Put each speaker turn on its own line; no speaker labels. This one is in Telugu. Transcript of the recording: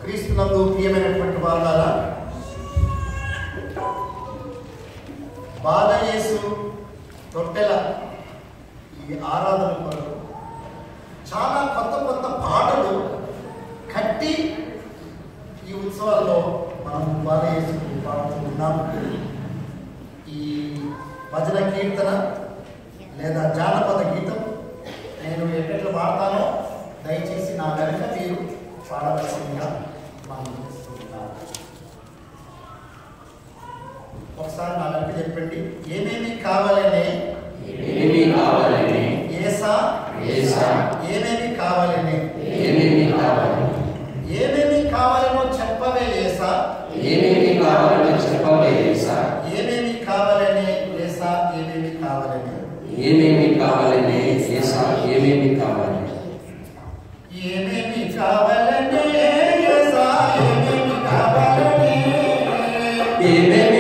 క్రీస్తునందు ప్రియమైనటువంటి వాళ్ళారా బాలయేసు రొట్టెల ఈ ఆరాధన కొరకు చాలా కొత్త కొత్త పాటలు కట్టి ఈ ఉత్సవాల్లో మనం బాలయేసు పాడుతూ ఉన్నాం ఈ భజన కీర్తన లేదా జానపద గీతం నేను ఎట్లా పాడతానో దయచేసి నా వెనక మీరు పాడవలసిందిగా మనం చేస్తున్నాను ఒకసారి నా వెనక చెప్పండి ఏమేమి కావాలనే
ఏమేమి కావాలని
ఏసా
ఏసా
ఏమేమి కావాలనే
ఏమేమి కావాలి
ఏమేమి కావాలనో చెప్పవే ఏసా
ఏమేమి కావాలో చెప్పవే ఏసా
ఏమేమి కావాలనే ఏసా ఏమేమి కావాలని
ఏమేమి కావాలని ఏసా ఏమేమి కావాలి
ఏమేమి కావాలనే ఏసా ఏమేమి కావాలనే
ఏమేమి